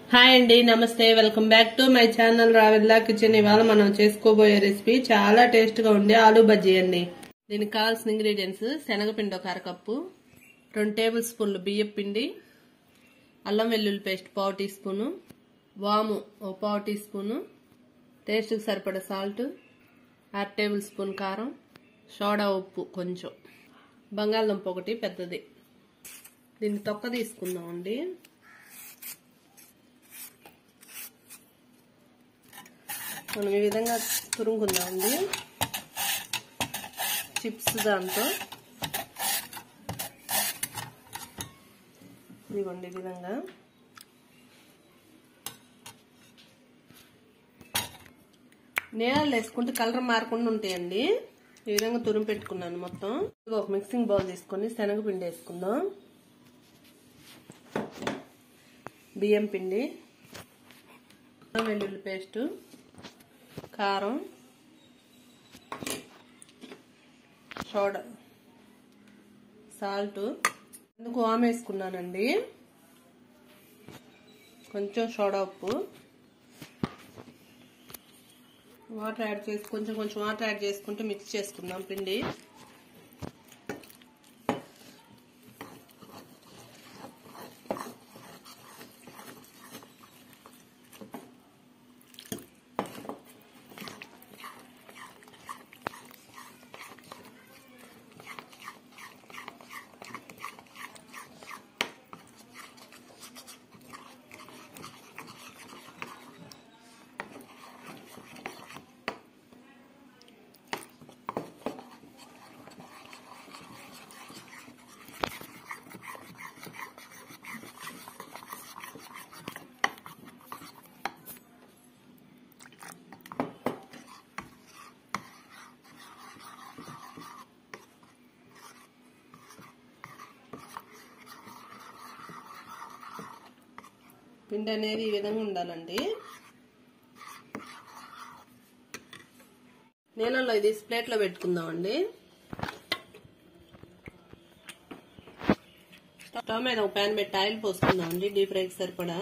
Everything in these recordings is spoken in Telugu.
హాయ్ అండి నమస్తే welcome back to my channel Ravella kitchen ఇవాళ మనం చేసుకోబోయే రెసిపీ చాలా టేస్ట్ గా ఉండే ఆలూ బజ్జీ అండి దీనికి కావాల్సిన ఇంగ్రీడియంట్స్ శనగపిండి ఒక అరకప్పు రెండు టేబుల్ స్పూన్లు బియ్యం పిండి అల్లం వెల్లుల్లి పేస్ట్ పావు టీ స్పూను వాము ఒక పావు టీ స్పూను టేస్ట్కి సరిపడా సాల్ట్ అర టేబుల్ స్పూన్ కారం సోడా ఉప్పు కొంచెం బంగాళదుంప ఒకటి పెద్దది దీన్ని తొక్క తీసుకుందామండి మనం ఈ విధంగా తురుముకుందామండి చిప్స్ దాంతో ఇదిగోండి ఈ విధంగా నీళ్ళలో వేసుకుంటే కలర్ మారకుండా ఉంటాయండి ఈ విధంగా తురుము పెట్టుకున్నాను మొత్తం ఒక మిక్సింగ్ బౌల్ తీసుకొని శనగపిండి వేసుకుందాం బియ్యం పిండి వెల్లుల్లి పేస్టు కారం సోడా సాల్ట్ ఎందుకు వామ్ వేసుకున్నానండి కొంచెం సోడా ఉప్పు వాటర్ యాడ్ చేసి కొంచెం కొంచెం వాటర్ యాడ్ చేసుకుంటూ మిక్స్ చేసుకుందాం పిండి పిండి అనేది ఈ విధంగా ఉండాలండి నీళ్ళలో ఇది ప్లేట్లో పెట్టుకుందామండి స్టవ్ మీద ఒక ప్యాన్ పెట్టి ఆయిల్ పోసుకుందామండి డీప్ ఫ్రైకి సరిపడా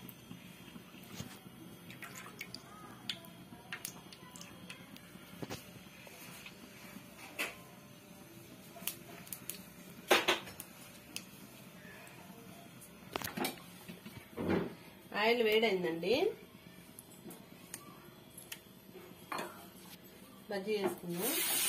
ఆయిల్ వేడైందండి బజ్జీ వేసుకుందాం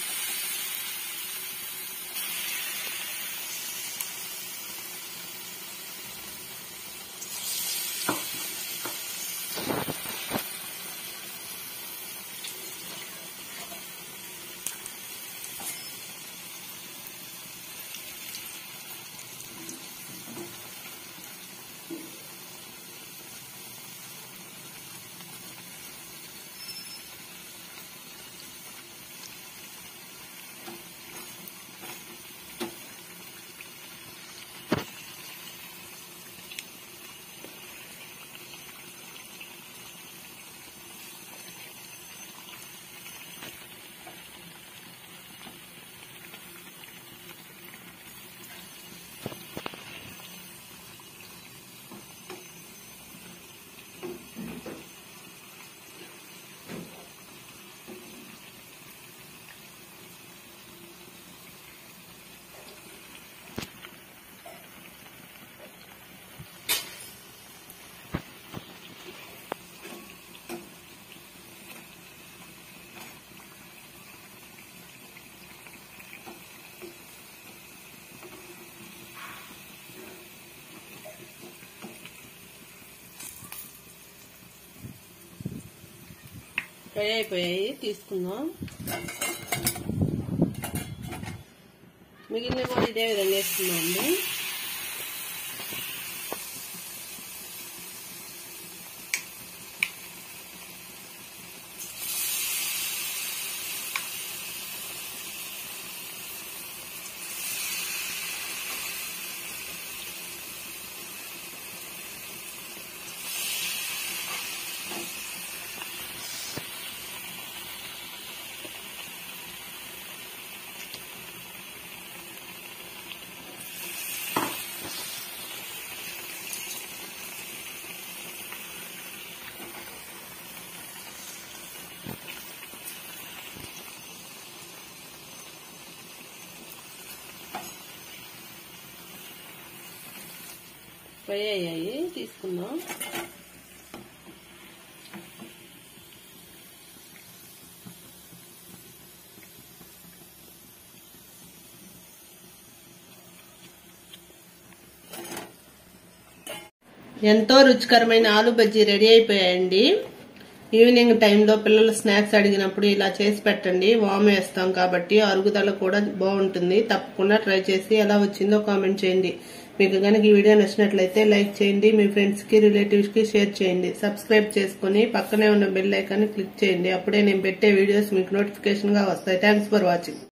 ఫ్రై అయిపోయాయి తీసుకుందాం మిగిలిన కూడా ఇదే విధంగా వేసుకుందాం అండి ఫ్రై అయ్యాయి తీసుకుందాం ఎంతో రుచికరమైన ఆలు బజ్జీ రెడీ అయిపోయాయండి ఈవినింగ్ టైంలో పిల్లలు స్నాక్స్ అడిగినప్పుడు ఇలా చేసి పెట్టండి వామ్ వేస్తాం కాబట్టి అరుగుదల కూడా బాగుంటుంది తప్పకుండా ట్రై చేసి ఎలా వచ్చిందో కామెంట్ చేయండి మీకు కనుక ఈ వీడియో నచ్చినట్లయితే లైక్ చేయండి మీ ఫ్రెండ్స్ కి రిలేటివ్స్ కి షేర్ చేయండి సబ్స్క్రైబ్ చేసుకుని పక్కనే ఉన్న బెల్ ఐకాన్ క్లిక్ చేయండి అప్పుడే నేను పెట్టే వీడియోస్ మీకు నోటిఫికేషన్ గా వస్తాయి థ్యాంక్స్ ఫర్ వాచింగ్